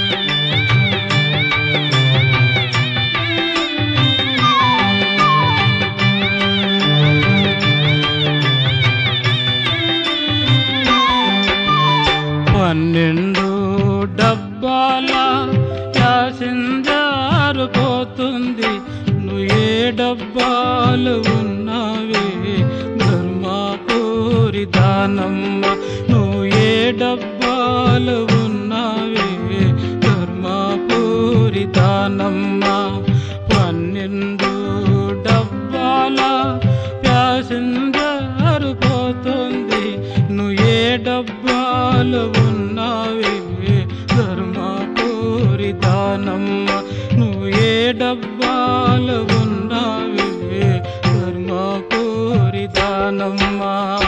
పన్నెండు డబ్బాల ప్యాసింజర్ పోతుంది నువ్వు ఏ డబ్బాలు ఉన్నావే ధర్మాపూరి దానమ్మ నువ్వు ఏ డబ్బాలు ఉన్నావే ధర్మాపూరి దానమ్మ పన్నెండు డబ్బాల ప్యాసింజర్ పోతుంది నువ్వు ఏ డబ్బాలు ఉన్నావే ధర్మపూరి దానమ్మ నువ్వు ఏ డబ్బాలు ఉన్నావే ధర్మపూరి దానమ్మ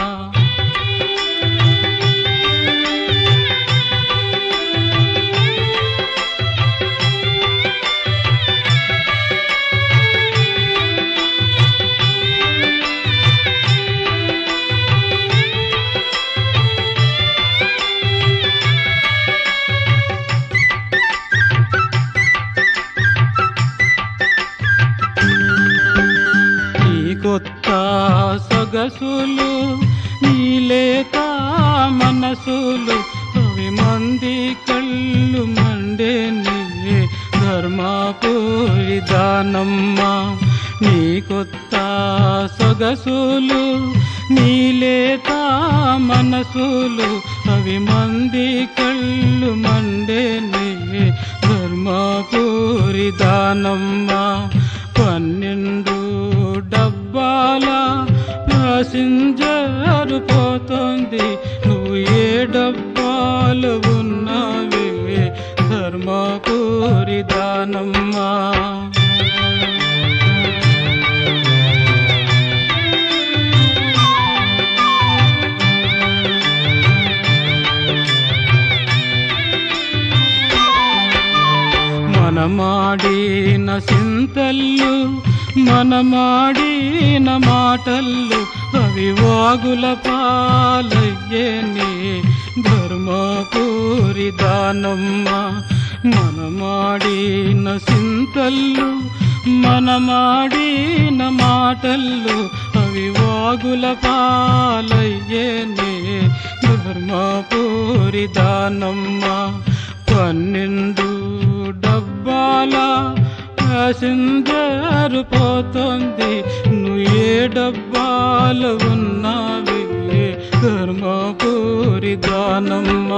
నీ కొత్త సొగసులు నీ లేత మనసులు అవి మంది కళ్ళు మండే నీ ధర్మపూరి దానమ్మ నీ కొత్త సొగసులు నీ లేత మనసులు అవి మంది కళ్ళు మండే నీ ధర్మపూరి దానమ్మ పన్నెండు డబ్బాల ప్యాసింజర్ పోతుంది నువ్వు ఏ డబ్బాలు ఉన్నావే ధర్మపూరి దానమ్మ మనమాడిన సింతల్లు మనమాడిన మాటల్లు అవి వాగుల పాలయ్యేని ధర్మపూరి దానమ్మ మనమాడిన సింతల్లు మనమాడిన మాటల్లు అవి వాగుల పాలయ్యేని ధర్మపూరి దానమ్మ పన్నెండు డబ్బాల ప్యాసింజర్ పోతుంది నువ్వు ఏ డబ్బాలు ఉన్నావి ధర్మపూరి దానమ్మ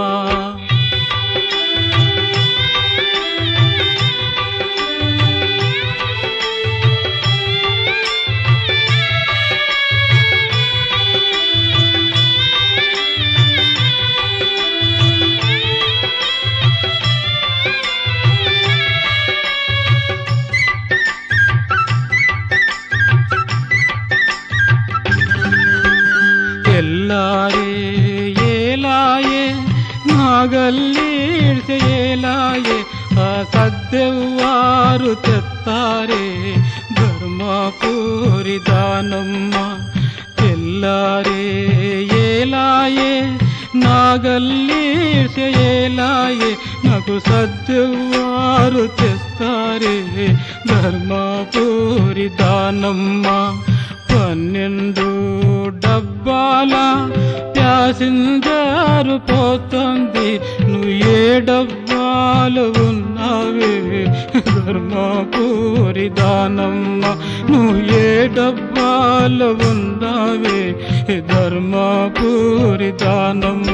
తెల్లారే ఏలాయే నాగల్లీడ్సే ఏలాయే ఆ సద్దెవ్వారు తెత్తారే ధర్మపూరి దానమ్మ తెల్లారే ఏలాయే నాగల్లీడ్సే ఏలాయే నాకు సద్దెవ్వారు తెస్తారే ధర్మపూరి దానమ్మ పన్నెండు డబ్బాల ప్యాసింజర్ పోతుంది నువ్వు ఏ డబ్బాలు ఉన్నావే ధర్మపూరి దానమ్మ నువ్వు ఏ డబ్బాలు ఉన్నావే ధర్మపూరి దానమ్మ